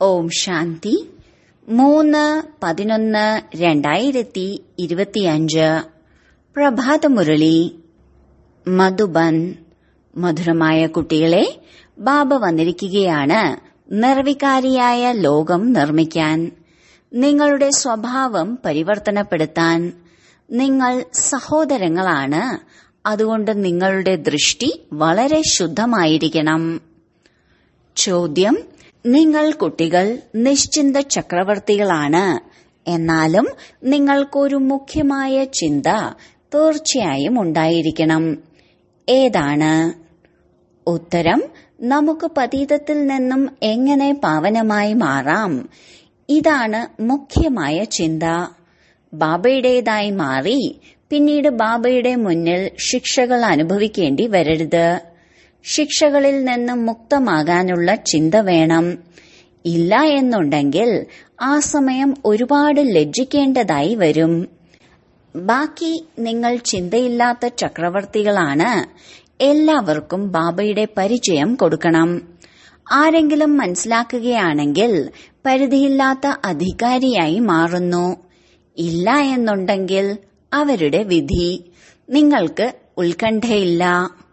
ഓം ശാന്തി മൂന്ന് പതിനൊന്ന് രണ്ടായിരത്തി ഇരുപത്തിയഞ്ച് പ്രഭാതമുരളി മധുബൻ മധുരമായ കുട്ടികളെ ബാബ വന്നിരിക്കുകയാണ് നിർവികാരിയായ ലോകം നിർമ്മിക്കാൻ നിങ്ങളുടെ സ്വഭാവം പരിവർത്തനപ്പെടുത്താൻ നിങ്ങൾ സഹോദരങ്ങളാണ് അതുകൊണ്ട് നിങ്ങളുടെ ദൃഷ്ടി വളരെ ശുദ്ധമായിരിക്കണം ചോദ്യം നിങ്ങൾ കുട്ടികൾ നിശ്ചിന്ത ചക്രവർത്തികളാണ് എന്നാലും നിങ്ങൾക്കൊരു മുഖ്യമായ ചിന്ത തീർച്ചയായും ഉണ്ടായിരിക്കണം ഏതാണ് ഉത്തരം നമുക്ക് പതീതത്തിൽ നിന്നും എങ്ങനെ പാവനമായി മാറാം ഇതാണ് മുഖ്യമായ ചിന്ത ബാബയുടേതായി മാറി പിന്നീട് ബാബയുടെ മുന്നിൽ ശിക്ഷകൾ അനുഭവിക്കേണ്ടി വരരുത് ശിക്ഷകളിൽ നിന്നും മുക്തമാകാനുള്ള ചിന്ത വേണം ഇല്ല എന്നുണ്ടെങ്കിൽ ആ സമയം ഒരുപാട് ലജ്ജിക്കേണ്ടതായി വരും ബാക്കി നിങ്ങൾ ചിന്തയില്ലാത്ത ചക്രവർത്തികളാണ് എല്ലാവർക്കും ബാബയുടെ പരിചയം കൊടുക്കണം ആരെങ്കിലും മനസ്സിലാക്കുകയാണെങ്കിൽ പരിധിയില്ലാത്ത അധികാരിയായി മാറുന്നു ഇല്ല എന്നുണ്ടെങ്കിൽ അവരുടെ വിധി നിങ്ങൾക്ക് ഉത്കണ്ഠയില്ല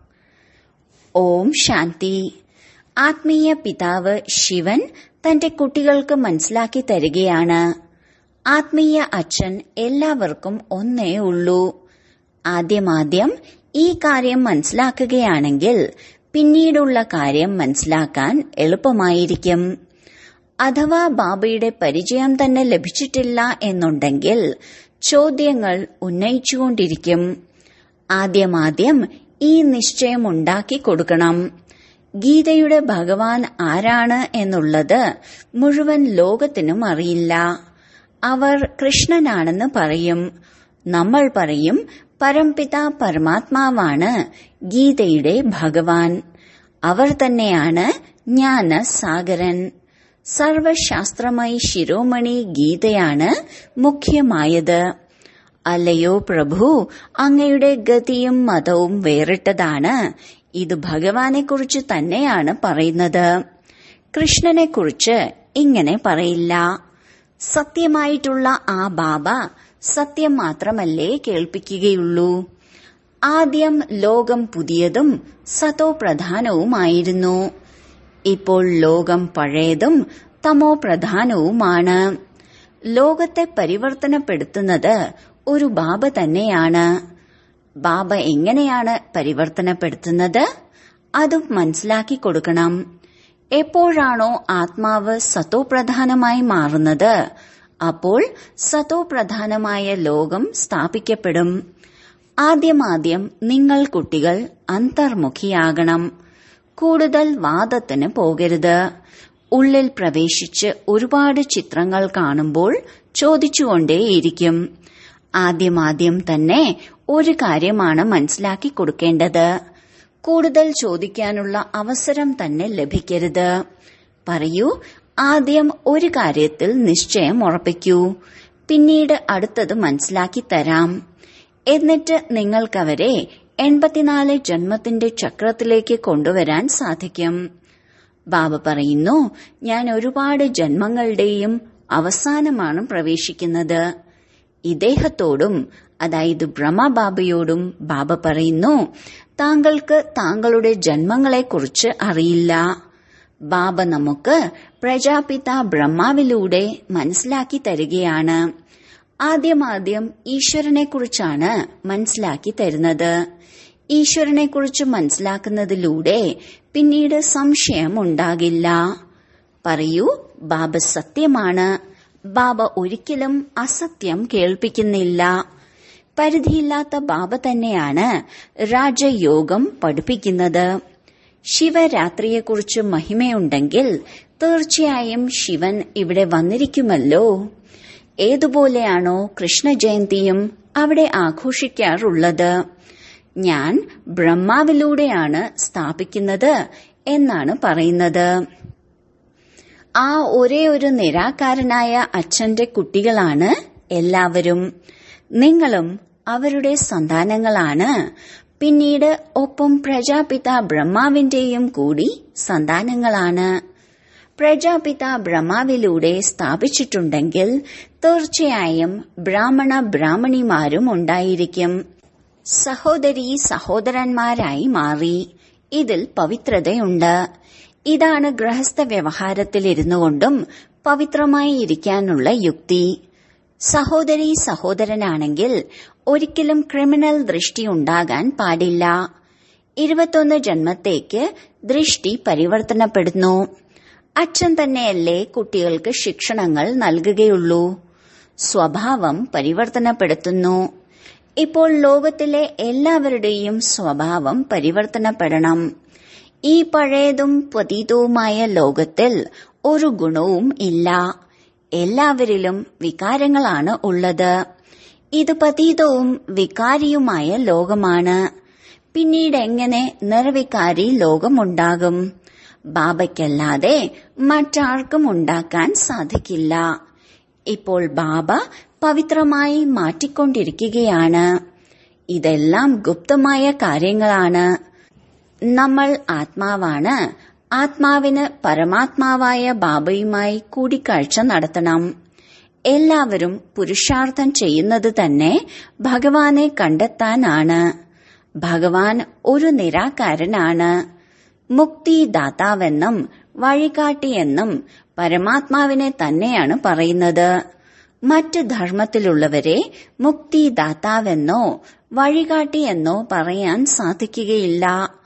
ഓം ശാന്തി ആത്മീയ പിതാവ് ശിവൻ തന്റെ കുട്ടികൾക്ക് മനസ്സിലാക്കി തരികയാണ് ആത്മീയ അച്ഛൻ എല്ലാവർക്കും ഒന്നേ ഉള്ളൂ ആദ്യമാദ്യം ഈ കാര്യം മനസ്സിലാക്കുകയാണെങ്കിൽ പിന്നീടുള്ള കാര്യം മനസ്സിലാക്കാൻ എളുപ്പമായിരിക്കും അഥവാ ബാബയുടെ പരിചയം തന്നെ ലഭിച്ചിട്ടില്ല എന്നുണ്ടെങ്കിൽ ചോദ്യങ്ങൾ ഉന്നയിച്ചുകൊണ്ടിരിക്കും ആദ്യമാദ്യം ഈ നിശ്ചയം ഉണ്ടാക്കി കൊടുക്കണം ഗീതയുടെ ഭഗവാൻ ആരാണ് എന്നുള്ളത് മുഴുവൻ ലോകത്തിനും അറിയില്ല അവർ കൃഷ്ണനാണെന്ന് പറയും നമ്മൾ പറയും പരംപിത പരമാത്മാവാണ് ഗീതയുടെ ഭഗവാൻ അവർ തന്നെയാണ് ജ്ഞാന സാഗരൻ സർവശാസ്ത്രമായി ശിരോമണി ഗീതയാണ് മുഖ്യമായത് അല്ലയോ പ്രഭു അങ്ങയുടെ ഗതിയും മതവും വേറിട്ടതാണ് ഇത് ഭഗവാനെക്കുറിച്ച് തന്നെയാണ് പറയുന്നത് കൃഷ്ണനെക്കുറിച്ച് ഇങ്ങനെ പറയില്ല സത്യമായിട്ടുള്ള ആ ബാബ സത്യം മാത്രമല്ലേ കേൾപ്പിക്കുകയുള്ളൂ ആദ്യം ലോകം പുതിയതും സതോ പ്രധാനവുമായിരുന്നു ഇപ്പോൾ ലോകം പഴയതും തമോ പ്രധാനവുമാണ് ലോകത്തെ പരിവർത്തനപ്പെടുത്തുന്നത് ഒരു ബാബ തന്നെയാണ് ബാബ എങ്ങനെയാണ് പരിവർത്തനപ്പെടുത്തുന്നത് അതും മനസ്സിലാക്കി കൊടുക്കണം എപ്പോഴാണോ ആത്മാവ് സത്തോ പ്രധാനമായി മാറുന്നത് അപ്പോൾ സത്തോ പ്രധാനമായ ലോകം സ്ഥാപിക്കപ്പെടും ആദ്യമാദ്യം നിങ്ങൾ കുട്ടികൾ അന്തർമുഖിയാകണം കൂടുതൽ വാദത്തിന് പോകരുത് ഉള്ളിൽ പ്രവേശിച്ച് ഒരുപാട് ചിത്രങ്ങൾ കാണുമ്പോൾ ചോദിച്ചുകൊണ്ടേയിരിക്കും ആദ്യമാദ്യം തന്നെ ഒരു കാര്യമാണ് മനസ്സിലാക്കി കൊടുക്കേണ്ടത് കൂടുതൽ ചോദിക്കാനുള്ള അവസരം തന്നെ ലഭിക്കരുത് പറയൂ ആദ്യം ഒരു കാര്യത്തിൽ നിശ്ചയം ഉറപ്പിക്കൂ പിന്നീട് അടുത്തത് മനസ്സിലാക്കി തരാം എന്നിട്ട് നിങ്ങൾക്കവരെ എൺപത്തിനാല് ജന്മത്തിന്റെ ചക്രത്തിലേക്ക് കൊണ്ടുവരാൻ സാധിക്കും ബാബ പറയുന്നു ഞാൻ ഒരുപാട് ജന്മങ്ങളുടെയും അവസാനമാണ് പ്രവേശിക്കുന്നത് ഇദ്ദേഹത്തോടും അതായത് ബ്രഹ്മബാബയോടും ബാബ പറയുന്നു താങ്കൾക്ക് താങ്കളുടെ ജന്മങ്ങളെക്കുറിച്ച് അറിയില്ല ബാബ നമുക്ക് പ്രജാപിത ബ്രഹ്മാവിലൂടെ മനസ്സിലാക്കി തരികയാണ് ആദ്യമാദ്യം ഈശ്വരനെക്കുറിച്ചാണ് മനസ്സിലാക്കി തരുന്നത് ഈശ്വരനെക്കുറിച്ച് മനസ്സിലാക്കുന്നതിലൂടെ പിന്നീട് സംശയം ഉണ്ടാകില്ല പറയൂ ബാബ സത്യമാണ് ബാബ ഒരിക്കലും അസത്യം കേൾപ്പിക്കുന്നില്ല പരിധിയില്ലാത്ത ബാബ തന്നെയാണ് രാജയോഗം പഠിപ്പിക്കുന്നത് ശിവരാത്രിയെക്കുറിച്ച് മഹിമയുണ്ടെങ്കിൽ തീർച്ചയായും ശിവൻ ഇവിടെ വന്നിരിക്കുമല്ലോ ഏതുപോലെയാണോ കൃഷ്ണജയന്തിയും അവിടെ ആഘോഷിക്കാറുള്ളത് ഞാൻ ബ്രഹ്മാവിലൂടെയാണ് സ്ഥാപിക്കുന്നത് എന്നാണ് പറയുന്നത് ആ ഒരേ ഒരു നിരാകാരനായ അച്ഛന്റെ കുട്ടികളാണ് എല്ലാവരും നിങ്ങളും അവരുടെ സന്താനങ്ങളാണ് പിന്നീട് ഒപ്പം പ്രജാപിത ബ്രഹ്മാവിന്റെയും കൂടി സന്താനങ്ങളാണ് പ്രജാപിത ബ്രഹ്മാവിലൂടെ സ്ഥാപിച്ചിട്ടുണ്ടെങ്കിൽ തീർച്ചയായും ബ്രാഹ്മണ ബ്രാഹ്മണിമാരും ഉണ്ടായിരിക്കും സഹോദരി സഹോദരന്മാരായി മാറി ഇതിൽ പവിത്രതയുണ്ട് ഇതാണ് ഗൃഹസ്ഥ വ്യവഹാരത്തിലിരുന്നു കൊണ്ടും പവിത്രമായി ഇരിക്കാനുള്ള യുക്തി സഹോദരി സഹോദരനാണെങ്കിൽ ഒരിക്കലും ക്രിമിനൽ ദൃഷ്ടി ഉണ്ടാകാൻ പാടില്ല ഇരുപത്തൊന്ന് ജന്മത്തേക്ക് ദൃഷ്ടി പരിവർത്തനപ്പെടുന്നു അച്ഛൻ തന്നെയല്ലേ കുട്ടികൾക്ക് ശിക്ഷണങ്ങൾ നൽകുകയുള്ളൂ സ്വഭാവം പരിവർത്തനപ്പെടുത്തുന്നു ഇപ്പോൾ ലോകത്തിലെ എല്ലാവരുടെയും സ്വഭാവം പരിവർത്തനപ്പെടണം ഈ പഴയതും പതീതവുമായ ലോകത്തിൽ ഒരു ഗുണവും ഇല്ല എല്ലാവരിലും വികാരങ്ങളാണ് ഉള്ളത് ഇത് പതീതവും വികാരിയുമായ ലോകമാണ് പിന്നീട് എങ്ങനെ നിർവികാരി ലോകമുണ്ടാകും ബാബയ്ക്കല്ലാതെ മറ്റാർക്കും ഉണ്ടാക്കാൻ സാധിക്കില്ല ഇപ്പോൾ ബാബ പവിത്രമായി മാറ്റിക്കൊണ്ടിരിക്കുകയാണ് ഇതെല്ലാം ഗുപ്തമായ കാര്യങ്ങളാണ് നമ്മൾ ആത്മാവാണ് ആത്മാവിന് പരമാത്മാവായ ബാബയുമായി കൂടിക്കാഴ്ച നടത്തണം എല്ലാവരും പുരുഷാർത്ഥം ചെയ്യുന്നത് തന്നെ ഭഗവാനെ കണ്ടെത്താനാണ് ഭഗവാൻ ഒരു നിരാകാരനാണ് മുക്തിദാതാവെന്നും വഴികാട്ടിയെന്നും പരമാത്മാവിനെ തന്നെയാണ് പറയുന്നത് മറ്റ് ധർമ്മത്തിലുള്ളവരെ മുക്തിദാതാവെന്നോ വഴികാട്ടിയെന്നോ പറയാൻ സാധിക്കുകയില്ല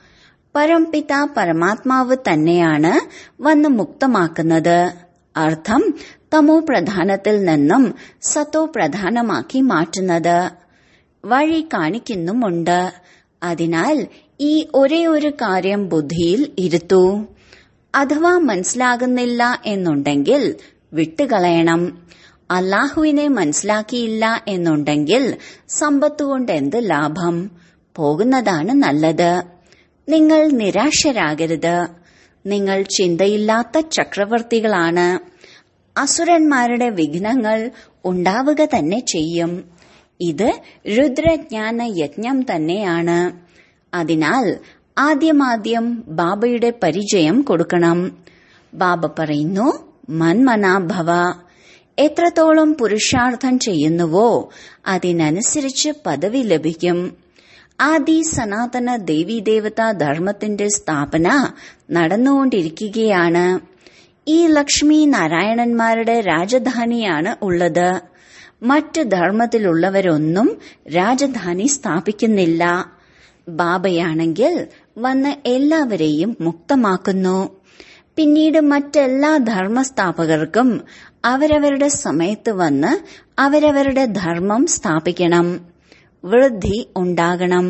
പരംപിത പരമാത്മാവ് തന്നെയാണ് വന്ന് മുക്തമാക്കുന്നത് അർത്ഥം തമോ പ്രധാനത്തിൽ നിന്നും സത്തോ പ്രധാനമാക്കി മാറ്റുന്നത് വഴി കാണിക്കുന്നുമുണ്ട് അതിനാൽ ഈ ഒരേ ഒരു കാര്യം ബുദ്ധിയിൽ ഇരുത്തൂ അഥവാ മനസ്സിലാകുന്നില്ല എന്നുണ്ടെങ്കിൽ വിട്ടുകളയണം അള്ളാഹുവിനെ മനസ്സിലാക്കിയില്ല എന്നുണ്ടെങ്കിൽ സമ്പത്തുകൊണ്ട് എന്ത് ലാഭം പോകുന്നതാണ് നല്ലത് നിങ്ങൾ നിരാശരാകരുത് നിങ്ങൾ ചിന്തയില്ലാത്ത ചക്രവർത്തികളാണ് അസുരന്മാരുടെ വിഘ്നങ്ങൾ ഉണ്ടാവുക തന്നെ ചെയ്യും ഇത് രുദ്രജ്ഞാന യജ്ഞം തന്നെയാണ് അതിനാൽ ആദ്യമാദ്യം ബാബയുടെ പരിചയം കൊടുക്കണം ബാബ പറയുന്നു മന്മനാഭവ എത്രത്തോളം പുരുഷാർത്ഥം ചെയ്യുന്നുവോ അതിനനുസരിച്ച് പദവി ലഭിക്കും ആദി സനാതന ദേവീദേവതാ ധർമ്മത്തിന്റെ സ്ഥാപന നടന്നുകൊണ്ടിരിക്കുകയാണ് ഈ ലക്ഷ്മി നാരായണന്മാരുടെ രാജധാനിയാണ് ഉള്ളത് മറ്റ് ധർമ്മത്തിലുള്ളവരൊന്നും രാജധാനി സ്ഥാപിക്കുന്നില്ല ബാബയാണെങ്കിൽ വന്ന് എല്ലാവരെയും മുക്തമാക്കുന്നു പിന്നീട് മറ്റെല്ലാ ധർമ്മസ്ഥാപകർക്കും അവരവരുടെ സമയത്ത് വന്ന് അവരവരുടെ ധർമ്മം സ്ഥാപിക്കണം വൃദ്ധി ഉണ്ടാകണം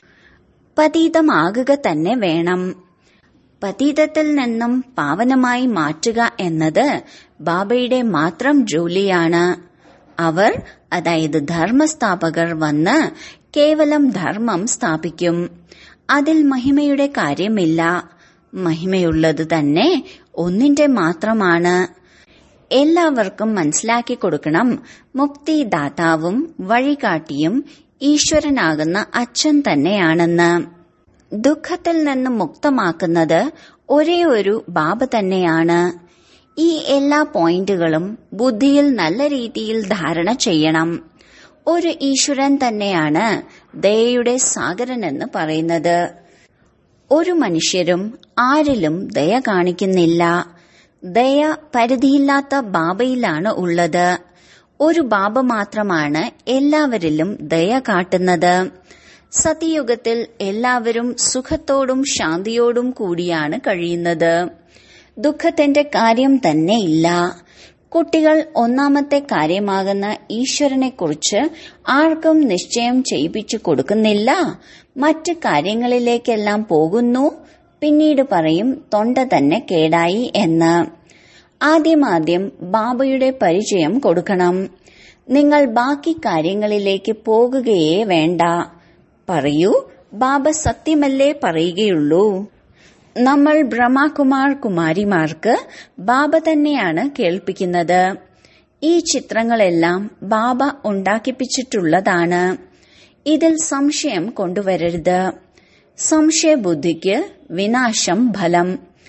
പതീതമാകുക തന്നെ വേണം പതീതത്തിൽ നിന്നും പാവനമായി മാറ്റുക എന്നത് ബാബയുടെ മാത്രം ജോലിയാണ് അവർ അതായത് ധർമ്മസ്ഥാപകർ വന്ന് കേവലം ധർമ്മം സ്ഥാപിക്കും അതിൽ മഹിമയുടെ കാര്യമില്ല മഹിമയുള്ളത് തന്നെ ഒന്നിന്റെ മാത്രമാണ് എല്ലാവർക്കും മനസ്സിലാക്കി കൊടുക്കണം മുക്തിദാതാവും വഴികാട്ടിയും ഈശ്വരനാകുന്ന അച്ഛൻ തന്നെയാണെന്ന് ദുഃഖത്തിൽ നിന്ന് മുക്തമാക്കുന്നത് ഒരേ ഒരു ബാബ തന്നെയാണ് ഈ എല്ലാ പോയിന്റുകളും ബുദ്ധിയിൽ നല്ല രീതിയിൽ ധാരണ ചെയ്യണം ഒരു ഈശ്വരൻ തന്നെയാണ് ദയയുടെ സാഗരൻ എന്ന് പറയുന്നത് ഒരു മനുഷ്യരും ആരിലും ദയ കാണിക്കുന്നില്ല ദയ പരിധിയില്ലാത്ത ബാബയിലാണ് ഉള്ളത് ഒരു ബാബ മാത്രമാണ് എല്ലാവരിലും ദയ കാട്ടുന്നത് സത്യയുഗത്തിൽ എല്ലാവരും സുഖത്തോടും ശാന്തിയോടും കൂടിയാണ് കഴിയുന്നത് ദുഃഖത്തിന്റെ കാര്യം തന്നെ ഇല്ല കുട്ടികൾ ഒന്നാമത്തെ കാര്യമാകുന്ന ഈശ്വരനെക്കുറിച്ച് ആർക്കും നിശ്ചയം ചെയ്യിപ്പിച്ചു കൊടുക്കുന്നില്ല മറ്റ് കാര്യങ്ങളിലേക്കെല്ലാം പോകുന്നു പിന്നീട് പറയും തൊണ്ട തന്നെ കേടായി എന്ന് ആദ്യമാദ്യം ബാബയുടെ പരിചയം കൊടുക്കണം നിങ്ങൾ ബാക്കി കാര്യങ്ങളിലേക്ക് പോകുകയേ വേണ്ട പറയൂ ബാബ സത്യമല്ലേ പറയുകയുള്ളൂ നമ്മൾ ബ്രഹ്മകുമാർ കുമാരിമാർക്ക് ബാബ തന്നെയാണ് കേൾപ്പിക്കുന്നത് ഈ ചിത്രങ്ങളെല്ലാം ബാബ ഉണ്ടാക്കിപ്പിച്ചിട്ടുള്ളതാണ് ഇതിൽ സംശയം കൊണ്ടുവരരുത് സംശയബുദ്ധിക്ക് വിനാശം ഫലം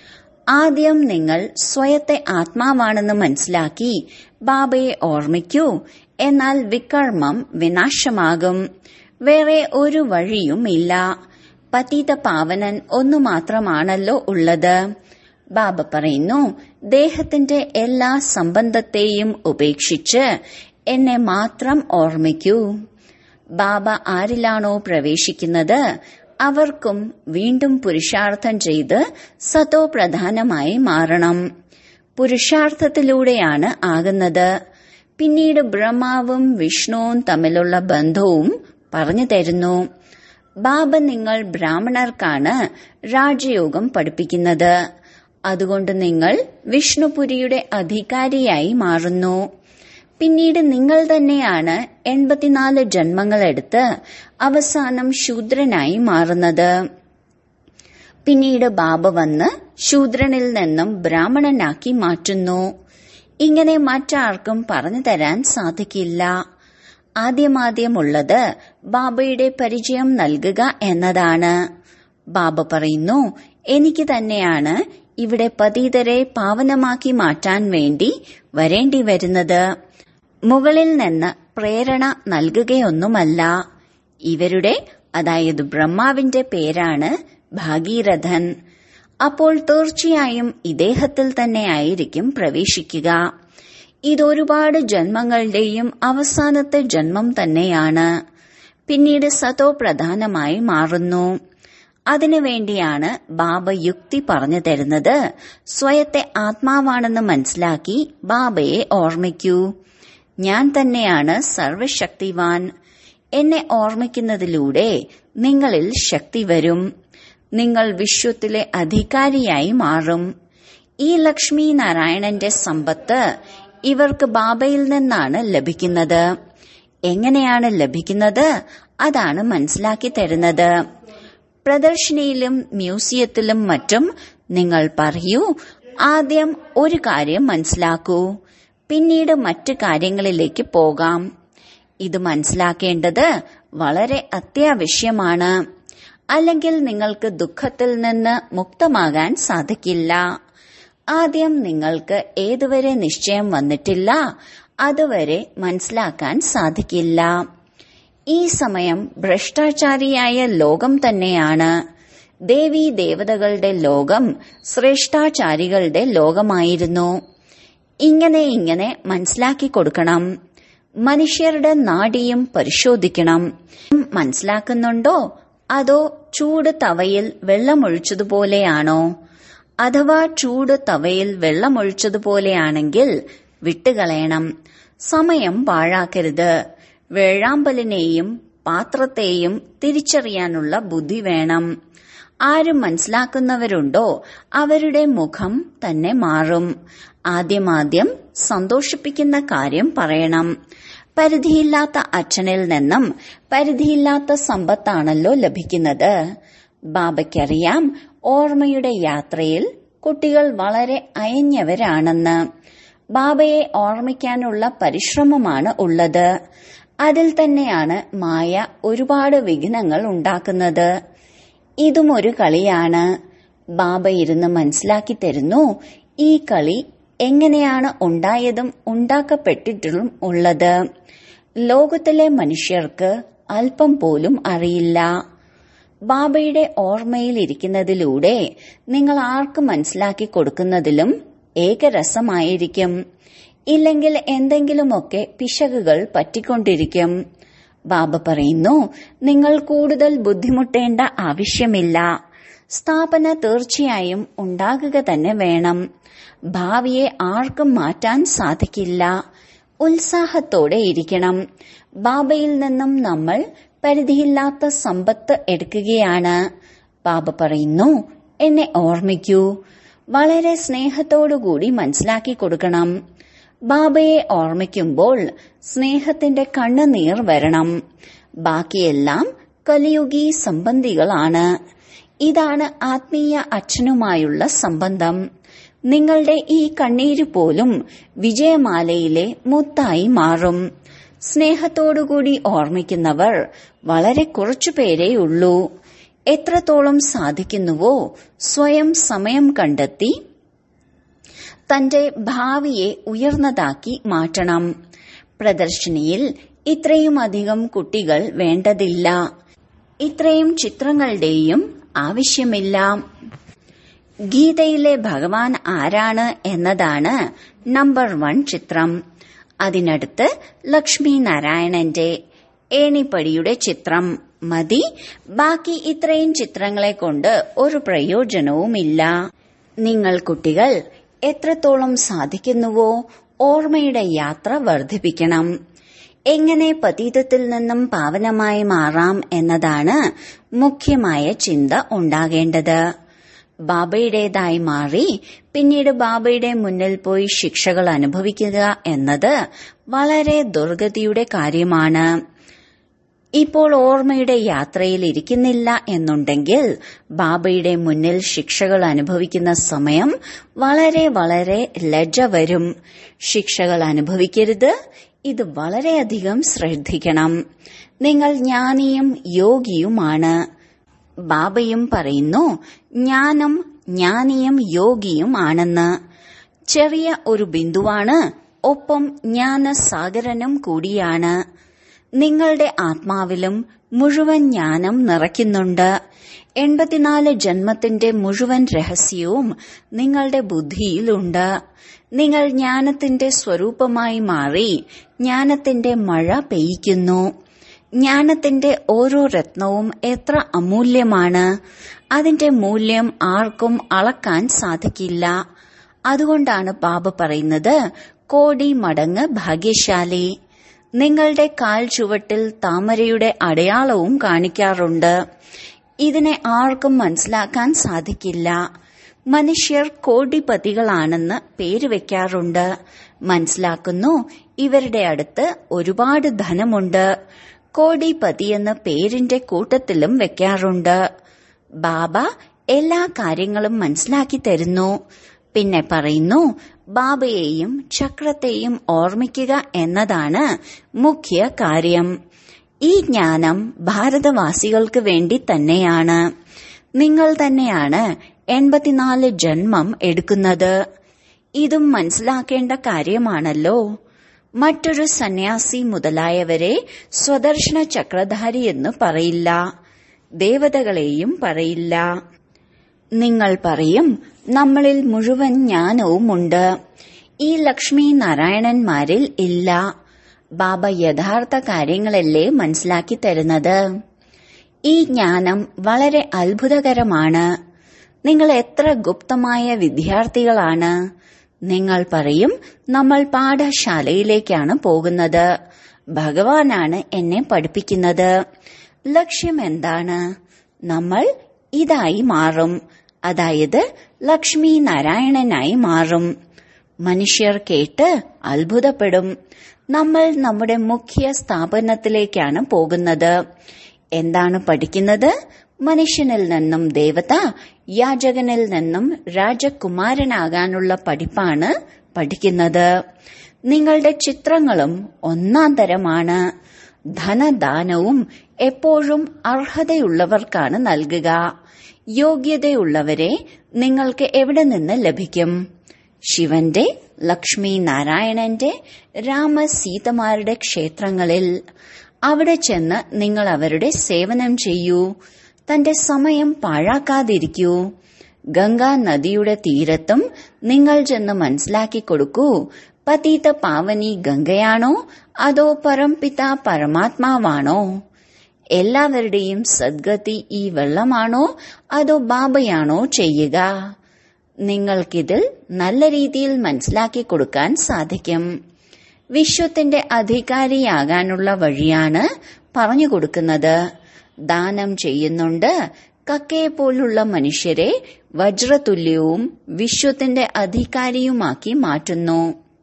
ആദ്യം നിങ്ങൾ സ്വയത്തെ ആത്മാവാണെന്ന് മനസ്സിലാക്കി ബാബയെ ഓർമ്മിക്കൂ എന്നാൽ വികർമ്മം വിനാശമാകും വേറെ ഒരു വഴിയുമില്ല പതീത പാവനൻ ഒന്നു മാത്രമാണല്ലോ ഉള്ളത് ബാബ പറയുന്നു ദേഹത്തിന്റെ എല്ലാ സംബന്ധത്തെയും ഉപേക്ഷിച്ച് എന്നെ മാത്രം ഓർമ്മിക്കൂ ബാബ ആരിലാണോ പ്രവേശിക്കുന്നത് അവർക്കും വീണ്ടും പുരുഷാർത്ഥം ചെയ്ത് സതോ പ്രധാനമായി മാറണം പുരുഷാർത്ഥത്തിലൂടെയാണ് ആകുന്നത് പിന്നീട് ബ്രഹ്മാവും വിഷ്ണുവും തമ്മിലുള്ള ബന്ധവും പറഞ്ഞു തരുന്നു ബാബ നിങ്ങൾ ബ്രാഹ്മണർക്കാണ് രാജയോഗം പഠിപ്പിക്കുന്നത് അതുകൊണ്ട് നിങ്ങൾ വിഷ്ണുപുരിയുടെ അധികാരിയായി മാറുന്നു പിന്നീട് നിങ്ങൾ തന്നെയാണ് എൺപത്തിനാല് ജന്മങ്ങളെടുത്ത് അവസാനം ശൂദ്രനായി മാറുന്നത് പിന്നീട് ബാബ വന്ന് ശൂദ്രനിൽ നിന്നും ബ്രാഹ്മണനാക്കി മാറ്റുന്നു ഇങ്ങനെ മറ്റാർക്കും പറഞ്ഞു തരാൻ സാധിക്കില്ല ആദ്യമാദ്യമുള്ളത് ബാബയുടെ പരിചയം നൽകുക എന്നതാണ് ബാബ പറയുന്നു എനിക്ക് തന്നെയാണ് ഇവിടെ പതീതരെ പാവനമാക്കി മാറ്റാൻ വേണ്ടി വരേണ്ടി വരുന്നത് മുകളിൽ നിന്ന് പ്രേരണ നൽകുകയൊന്നുമല്ല ഇവരുടെ അതായത് ബ്രഹ്മാവിന്റെ പേരാണ് ഭാഗീരഥൻ അപ്പോൾ തീർച്ചയായും ഇദ്ദേഹത്തിൽ തന്നെയായിരിക്കും പ്രവേശിക്കുക ഇതൊരുപാട് ജന്മങ്ങളുടെയും അവസാനത്തെ ജന്മം തന്നെയാണ് പിന്നീട് സതോ പ്രധാനമായി മാറുന്നു അതിനുവേണ്ടിയാണ് ബാബ യുക്തി പറഞ്ഞു തരുന്നത് സ്വയത്തെ ആത്മാവാണെന്ന് മനസ്സിലാക്കി ബാബയെ ഓർമ്മിക്കൂ ഞാൻ തന്നെയാണ് സർവശക്തിവാൻ എന്നെ ഓർമ്മിക്കുന്നതിലൂടെ നിങ്ങളിൽ ശക്തി വരും നിങ്ങൾ വിശ്വത്തിലെ അധികാരിയായി മാറും ഈ ലക്ഷ്മി നാരായണന്റെ സമ്പത്ത് ഇവർക്ക് ബാബയിൽ നിന്നാണ് ലഭിക്കുന്നത് എങ്ങനെയാണ് ലഭിക്കുന്നത് അതാണ് മനസ്സിലാക്കി തരുന്നത് പ്രദർശനിയിലും മ്യൂസിയത്തിലും മറ്റും നിങ്ങൾ പറയൂ ആദ്യം ഒരു കാര്യം മനസ്സിലാക്കൂ പിന്നീട് മറ്റു കാര്യങ്ങളിലേക്ക് പോകാം ഇത് മനസ്സിലാക്കേണ്ടത് വളരെ അത്യാവശ്യമാണ് അല്ലെങ്കിൽ നിങ്ങൾക്ക് ദുഃഖത്തിൽ നിന്ന് മുക്തമാകാൻ സാധിക്കില്ല ആദ്യം നിങ്ങൾക്ക് ഏതുവരെ നിശ്ചയം വന്നിട്ടില്ല അതുവരെ മനസ്സിലാക്കാൻ സാധിക്കില്ല ഈ സമയം ഭ്രഷ്ടാചാരിയായ ലോകം തന്നെയാണ് ദേവീ ദേവതകളുടെ ലോകം ശ്രേഷ്ഠാചാരികളുടെ ലോകമായിരുന്നു ഇങ്ങനെ ഇങ്ങനെ മനസ്സിലാക്കി കൊടുക്കണം മനുഷ്യരുടെ നാടിയും പരിശോധിക്കണം മനസ്സിലാക്കുന്നുണ്ടോ അതോ ചൂട് തവയിൽ വെള്ളമൊഴിച്ചതുപോലെയാണോ അഥവാ ചൂട് തവയിൽ വെള്ളമൊഴിച്ചതുപോലെയാണെങ്കിൽ വിട്ടുകളയണം സമയം പാഴാക്കരുത് വേഴാമ്പലിനെയും പാത്രത്തെയും തിരിച്ചറിയാനുള്ള ബുദ്ധി വേണം ആരും മനസ്സിലാക്കുന്നവരുണ്ടോ അവരുടെ മുഖം തന്നെ മാറും ആദ്യമാദ്യം സന്തോഷിപ്പിക്കുന്ന കാര്യം പറയണം പരിധിയില്ലാത്ത അച്ഛനിൽ നിന്നും പരിധിയില്ലാത്ത സമ്പത്താണല്ലോ ലഭിക്കുന്നത് ബാബയ്ക്കറിയാം ഓർമ്മയുടെ യാത്രയിൽ കുട്ടികൾ വളരെ അയഞ്ഞവരാണെന്ന് ബാബയെ ഓർമ്മിക്കാനുള്ള പരിശ്രമമാണ് ഉള്ളത് അതിൽ തന്നെയാണ് മായ ഒരുപാട് വിഘ്നങ്ങൾ ഉണ്ടാക്കുന്നത് ഇതും ഒരു കളിയാണ് ബാബ ഇരുന്ന് മനസ്സിലാക്കി തരുന്നു ഈ കളി എങ്ങനെയാണ് ഉണ്ടായതും ഉണ്ടാക്കപ്പെട്ടിട്ടും ഉള്ളത് ലോകത്തിലെ മനുഷ്യർക്ക് അല്പം പോലും അറിയില്ല ബാബയുടെ ഓർമ്മയിലിരിക്കുന്നതിലൂടെ നിങ്ങൾ ആർക്ക് മനസ്സിലാക്കി കൊടുക്കുന്നതിലും ഏകരസമായിരിക്കും ഇല്ലെങ്കിൽ എന്തെങ്കിലുമൊക്കെ പിശകുകൾ പറ്റിക്കൊണ്ടിരിക്കും ബാബ പറയുന്നു നിങ്ങൾ കൂടുതൽ ബുദ്ധിമുട്ടേണ്ട ആവശ്യമില്ല സ്ഥാപന തീർച്ചയായും ഉണ്ടാകുക തന്നെ വേണം ഭാവിയെ ആർക്കും മാറ്റാൻ സാധിക്കില്ല ഉത്സാഹത്തോടെ ഇരിക്കണം ബാബയിൽ നിന്നും നമ്മൾ പരിധിയില്ലാത്ത സമ്പത്ത് എടുക്കുകയാണ് ബാബ പറയുന്നു എന്നെ ഓർമ്മിക്കൂ വളരെ സ്നേഹത്തോടുകൂടി മനസ്സിലാക്കി കൊടുക്കണം ബാബയെ ഓർമ്മിക്കുമ്പോൾ സ്നേഹത്തിന്റെ കണ്ണുനീർ വരണം ബാക്കിയെല്ലാം കലിയുഗി സംബന്ധികളാണ് ഇതാണ് ആത്മീയ അച്ഛനുമായുള്ള സംബന്ധം നിങ്ങളുടെ ഈ കണ്ണീര് പോലും വിജയമാലയിലെ മുത്തായി മാറും സ്നേഹത്തോടുകൂടി ഓർമ്മിക്കുന്നവർ വളരെ കുറച്ചുപേരേ ഉള്ളൂ എത്രത്തോളം സാധിക്കുന്നുവോ സ്വയം സമയം കണ്ടെത്തി തന്റെ ഭാവിയെ ഉയർന്നതാക്കി മാറ്റണം പ്രദർശനിയിൽ ഇത്രയുമധികം കുട്ടികൾ വേണ്ടതില്ല ഇത്രയും ചിത്രങ്ങളുടെയും ആവശ്യമില്ല ഗീതയിലെ ഭഗവാൻ ആരാണ് എന്നതാണ് നമ്പർ വൺ ചിത്രം അതിനടുത്ത് ലക്ഷ്മി നാരായണന്റെ ഏണിപ്പടിയുടെ ചിത്രം മതി ബാക്കി ഇത്രയും ചിത്രങ്ങളെ കൊണ്ട് ഒരു പ്രയോജനവുമില്ല നിങ്ങൾ കുട്ടികൾ എത്രത്തോളം സാധിക്കുന്നുവോ ഓർമ്മയുടെ യാത്ര വർദ്ധിപ്പിക്കണം എങ്ങനെ പതീതത്തിൽ നിന്നും പാവനമായി മാറാം എന്നതാണ് മുഖ്യമായ ചിന്ത ഉണ്ടാകേണ്ടത് ബാബയുടേതായി മാറി പിന്നീട് ബാബയുടെ മുന്നിൽ പോയി ശിക്ഷകൾ അനുഭവിക്കുക എന്നത് വളരെ ദുർഗതിയുടെ കാര്യമാണ് ഇപ്പോൾ ഓർമ്മയുടെ യാത്രയിൽ ഇരിക്കുന്നില്ല എന്നുണ്ടെങ്കിൽ ബാബയുടെ മുന്നിൽ ശിക്ഷകൾ അനുഭവിക്കുന്ന സമയം വളരെ വളരെ ലജ്ജ വരും ശിക്ഷകൾ അനുഭവിക്കരുത് ഇത് വളരെയധികം ശ്രദ്ധിക്കണം നിങ്ങൾ ജ്ഞാനിയും യോഗിയുമാണ് ബാബയും പറയുന്നു ജ്ഞാനം ജ്ഞാനിയും യോഗിയും ആണെന്ന് ചെറിയ ഒരു ബിന്ദുവാണ് ഒപ്പം ജ്ഞാനസാഗരനും കൂടിയാണ് നിങ്ങളുടെ ആത്മാവിലും മുഴുവൻ ജ്ഞാനം നിറയ്ക്കുന്നുണ്ട് എൺപത്തിനാല് ജന്മത്തിന്റെ മുഴുവൻ രഹസ്യവും നിങ്ങളുടെ ബുദ്ധിയിലുണ്ട് നിങ്ങൾ ജ്ഞാനത്തിന്റെ സ്വരൂപമായി മാറി ജ്ഞാനത്തിന്റെ മഴ പെയ്യ്ക്കുന്നു ജ്ഞാനത്തിന്റെ ഓരോ രത്നവും എത്ര അമൂല്യമാണ് അതിന്റെ മൂല്യം ആർക്കും അളക്കാൻ സാധിക്കില്ല അതുകൊണ്ടാണ് ബാബ പറയുന്നത് കോടി മടങ്ങ് ഭാഗ്യശാലി നിങ്ങളുടെ കാൽ ചുവട്ടിൽ താമരയുടെ അടയാളവും കാണിക്കാറുണ്ട് ഇതിനെ ആർക്കും മനസ്സിലാക്കാൻ സാധിക്കില്ല മനുഷ്യർ കോടിപതികളാണെന്ന് പേര് വെക്കാറുണ്ട് മനസ്സിലാക്കുന്നു ഇവരുടെ അടുത്ത് ഒരുപാട് ധനമുണ്ട് കോടിപതി എന്ന പേരിന്റെ കൂട്ടത്തിലും വെക്കാറുണ്ട് ബാബ എല്ലാ കാര്യങ്ങളും മനസ്സിലാക്കി തരുന്നു പിന്നെ പറയുന്നു ബാബയെയും ചക്രത്തെയും ഓർമ്മിക്കുക എന്നതാണ് മുഖ്യ കാര്യം ഈ ജ്ഞാനം ഭാരതവാസികൾക്ക് വേണ്ടി തന്നെയാണ് നിങ്ങൾ തന്നെയാണ് എൺപത്തിനാല് ജന്മം എടുക്കുന്നത് ഇതും മനസ്സിലാക്കേണ്ട കാര്യമാണല്ലോ മറ്റൊരു സന്യാസി മുതലായവരെ സ്വദർശന ചക്രധാരി എന്ന് പറയില്ല ദേവതകളെയും പറയില്ല നിങ്ങൾ പറയും നമ്മളിൽ മുഴുവൻ ജ്ഞാനവുമുണ്ട് ഈ ലക്ഷ്മി നാരായണന്മാരിൽ ഇല്ല ബാബ യഥാർത്ഥ കാര്യങ്ങളല്ലേ മനസ്സിലാക്കി തരുന്നത് ഈ ജ്ഞാനം വളരെ അത്ഭുതകരമാണ് നിങ്ങൾ എത്ര ഗുപ്തമായ വിദ്യാർത്ഥികളാണ് നിങ്ങൾ പറയും നമ്മൾ പാഠശാലയിലേക്കാണ് പോകുന്നത് ഭഗവാനാണ് എന്നെ പഠിപ്പിക്കുന്നത് ലക്ഷ്യം എന്താണ് നമ്മൾ ഇതായി മാറും അതായത് ലക്ഷ്മി നാരായണനായി മാറും മനുഷ്യർ കേട്ട് അത്ഭുതപ്പെടും നമ്മൾ നമ്മുടെ മുഖ്യ സ്ഥാപനത്തിലേക്കാണ് പോകുന്നത് എന്താണ് പഠിക്കുന്നത് മനുഷ്യനിൽ നിന്നും ദേവത യാചകനിൽ നിന്നും രാജകുമാരനാകാനുള്ള പഠിപ്പാണ് പഠിക്കുന്നത് നിങ്ങളുടെ ചിത്രങ്ങളും ഒന്നാം തരമാണ് ധനദാനവും എപ്പോഴും അർഹതയുള്ളവർക്കാണ് നൽകുക യോഗ്യതയുള്ളവരെ നിങ്ങൾക്ക് എവിടെ നിന്ന് ലഭിക്കും ശിവന്റെ ലക്ഷ്മി നാരായണന്റെ രാമസീതമാരുടെ ക്ഷേത്രങ്ങളിൽ അവിടെ ചെന്ന് നിങ്ങൾ അവരുടെ സേവനം ചെയ്യൂ തന്റെ സമയം പാഴാക്കാതിരിക്കൂ ഗംഗാ നദിയുടെ തീരത്തും നിങ്ങൾ ചെന്ന് മനസ്സിലാക്കി കൊടുക്കൂ പതീത പാവനി ഗംഗയാണോ അതോ പരംപിത പരമാത്മാവാണോ എല്ലാവരുടെയും സദ്ഗതി ഈ വെള്ളമാണോ അതോ ബാബയാണോ ചെയ്യുക നിങ്ങൾക്കിതിൽ നല്ല രീതിയിൽ മനസ്സിലാക്കി കൊടുക്കാൻ സാധിക്കും വിശ്വത്തിന്റെ അധികാരിയാകാനുള്ള വഴിയാണ് പറഞ്ഞു കൊടുക്കുന്നത് ദാനം ചെയ്യുന്നുണ്ട് കക്കയെ പോലുള്ള മനുഷ്യരെ വജ്രതുല്യവും വിശ്വത്തിന്റെ അധികാരിയുമാക്കി മാറ്റുന്നു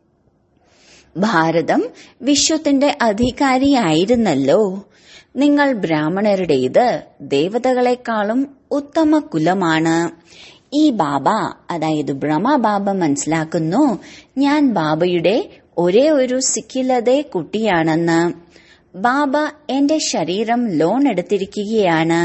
ഭാരതം വിശ്വത്തിന്റെ അധികാരിയായിരുന്നല്ലോ നിങ്ങൾ ബ്രാഹ്മണരുടേത് ദേവതകളെക്കാളും ഉത്തമ കുലമാണ് ഈ ബാബ അതായത് ബ്രഹ്മബാബ മനസ്സിലാക്കുന്നു ഞാൻ ബാബയുടെ ഒരേ ഒരു സിക്കിലതെ കുട്ടിയാണെന്ന് ബാബ എന്റെ ശരീരം ലോൺ എടുത്തിരിക്കുകയാണ്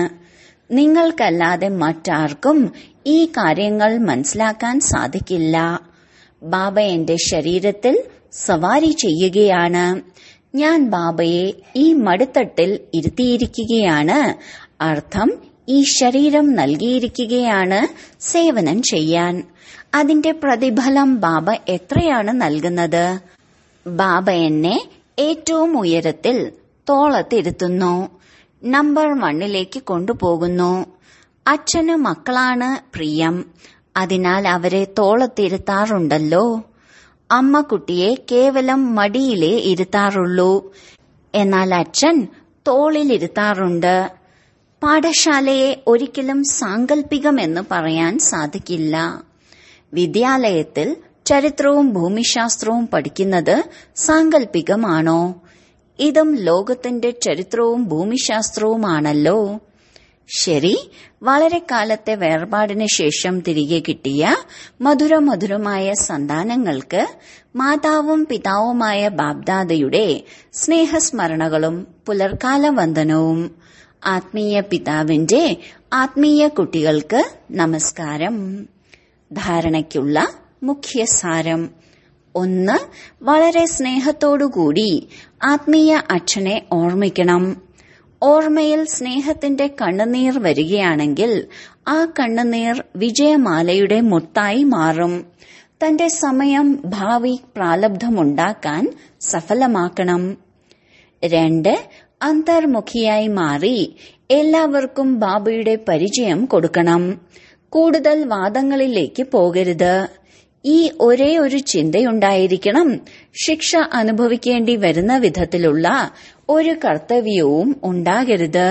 നിങ്ങൾക്കല്ലാതെ മറ്റാർക്കും ഈ കാര്യങ്ങൾ മനസ്സിലാക്കാൻ സാധിക്കില്ല ബാബ എന്റെ ശരീരത്തിൽ സവാരി ചെയ്യുകയാണ് ഞാൻ ബാബയെ ഈ മടുത്തട്ടിൽ ഇരുത്തിയിരിക്കുകയാണ് അർത്ഥം ഈ ശരീരം നൽകിയിരിക്കുകയാണ് സേവനം ചെയ്യാൻ അതിന്റെ പ്രതിഫലം ബാബ എത്രയാണ് നൽകുന്നത് ബാബ എന്നെ ഏറ്റവും ഉയരത്തിൽ തോളത്തിരുത്തുന്നു നമ്പർ വണ്ണിലേക്ക് കൊണ്ടുപോകുന്നു അച്ഛന് മക്കളാണ് പ്രിയം അതിനാൽ അവരെ തോളത്തിരുത്താറുണ്ടല്ലോ അമ്മ കുട്ടിയെ കേവലം മടിയിലേ ഇരുത്താറുള്ളൂ എന്നാൽ അച്ഛൻ തോളിലിരുത്താറുണ്ട് പാഠശാലയെ ഒരിക്കലും സാങ്കല്പികമെന്ന് പറയാൻ സാധിക്കില്ല വിദ്യാലയത്തിൽ ചരിത്രവും ഭൂമിശാസ്ത്രവും പഠിക്കുന്നത് സാങ്കല്പികമാണോ ഇതും ലോകത്തിന്റെ ചരിത്രവും ഭൂമിശാസ്ത്രവുമാണല്ലോ ശരി വളരെ കാലത്തെ വേർപാടിന് ശേഷം തിരികെ കിട്ടിയ മധുരമധുരമായ സന്താനങ്ങൾക്ക് മാതാവും പിതാവുമായ ബാബ്ദാദയുടെ സ്നേഹസ്മരണകളും പുലർക്കാല വന്ദനവും ആത്മീയ പിതാവിന്റെ ആത്മീയ കുട്ടികൾക്ക് നമസ്കാരം ധാരണയ്ക്കുള്ള മുഖ്യസാരം ഒന്ന് വളരെ സ്നേഹത്തോടുകൂടി ആത്മീയ അച്ഛനെ ഓർമ്മിക്കണം ഓർമ്മയിൽ സ്നേഹത്തിന്റെ കണ്ണുനീർ വരികയാണെങ്കിൽ ആ കണ്ണുനീർ വിജയമാലയുടെ മുത്തായി മാറും തന്റെ സമയം ഭാവി പ്രാലബ്ധമുണ്ടാക്കാൻ സഫലമാക്കണം രണ്ട് അന്തർമുഖിയായി മാറി എല്ലാവർക്കും ബാബയുടെ പരിചയം കൊടുക്കണം കൂടുതൽ വാദങ്ങളിലേക്ക് പോകരുത് ഈ ഒരേ ഒരു ചിന്തയുണ്ടായിരിക്കണം ശിക്ഷ അനുഭവിക്കേണ്ടി വരുന്ന വിധത്തിലുള്ള ഒരു കർത്തവ്യവും ഉണ്ടാകരുത്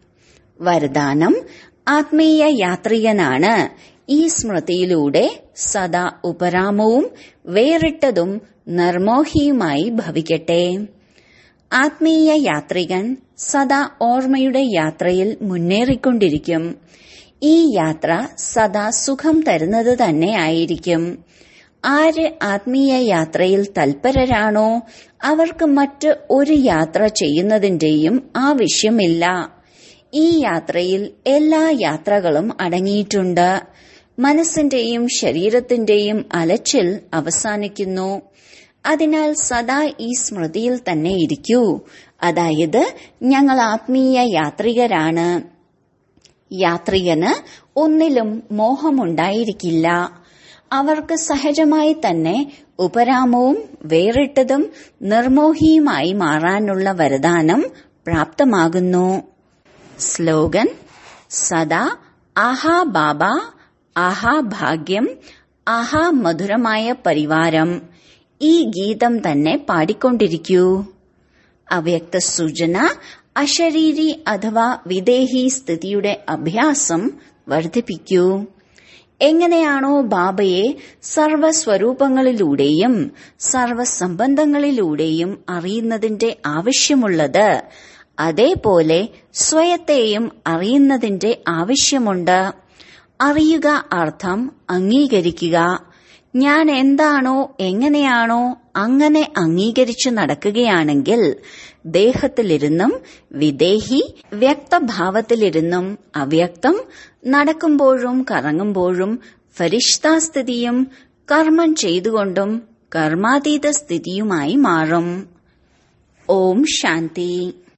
വരദാനം ആത്മീയ യാത്രികനാണ് ഈ സ്മൃതിയിലൂടെ സദാ ഉപരാമവും വേറിട്ടതും നിർമോഹിയുമായി ഭവിക്കട്ടെ ആത്മീയ യാത്രികൻ സദാ ഓർമ്മയുടെ യാത്രയിൽ മുന്നേറിക്കൊണ്ടിരിക്കും ഈ യാത്ര സദാ സുഖം തരുന്നത് തന്നെ ആയിരിക്കും ആര് ആത്മീയ യാത്രയിൽ തൽപരരാണോ അവർക്ക് മറ്റ് ഒരു യാത്ര ചെയ്യുന്നതിന്റെയും ആവശ്യമില്ല ഈ യാത്രയിൽ എല്ലാ യാത്രകളും അടങ്ങിയിട്ടുണ്ട് മനസ്സിന്റെയും ശരീരത്തിന്റെയും അലച്ചിൽ അവസാനിക്കുന്നു അതിനാൽ സദാ ഈ സ്മൃതിയിൽ തന്നെ ഇരിക്കൂ അതായത് ഞങ്ങൾ ആത്മീയ യാത്രികരാണ് യാത്രികന് ഒന്നിലും മോഹമുണ്ടായിരിക്കില്ല അവർക്ക് സഹജമായി തന്നെ ഉപരാമവും വേറിട്ടതും നിർമോഹിയുമായി മാറാനുള്ള വരദാനം പ്രാപ്തമാകുന്നു സ്ലോഗൻ സദാ ആഹാ ബാബ ആഹാ ഭാഗ്യം ആഹാ മധുരമായ പരിവാരം ഈ ഗീതം തന്നെ പാടിക്കൊണ്ടിരിക്കൂ അവ്യക്ത സൂചന അശരീരി അഥവാ വിദേഹി സ്ഥിതിയുടെ അഭ്യാസം വർദ്ധിപ്പിക്കൂ എങ്ങനെയാണോ ബാബയെ സർവസ്വരൂപങ്ങളിലൂടെയും സർവസംബന്ധങ്ങളിലൂടെയും അറിയുന്നതിന്റെ ആവശ്യമുള്ളത് അതേപോലെ സ്വയത്തെയും അറിയുന്നതിന്റെ ആവശ്യമുണ്ട് അറിയുക അർത്ഥം അംഗീകരിക്കുക ഞാൻ എന്താണോ എങ്ങനെയാണോ അങ്ങനെ അംഗീകരിച്ചു നടക്കുകയാണെങ്കിൽ ദേഹത്തിലിരുന്നും വിദേഹി വ്യക്തഭാവത്തിലിരുന്നും അവ്യക്തം നടക്കുമ്പോഴും കറങ്ങുമ്പോഴും ഫരിഷ്താസ്ഥിതിയും കർമ്മം ചെയ്തുകൊണ്ടും കർമാതീത സ്ഥിതിയുമായി മാറും ഓം ശാന്തി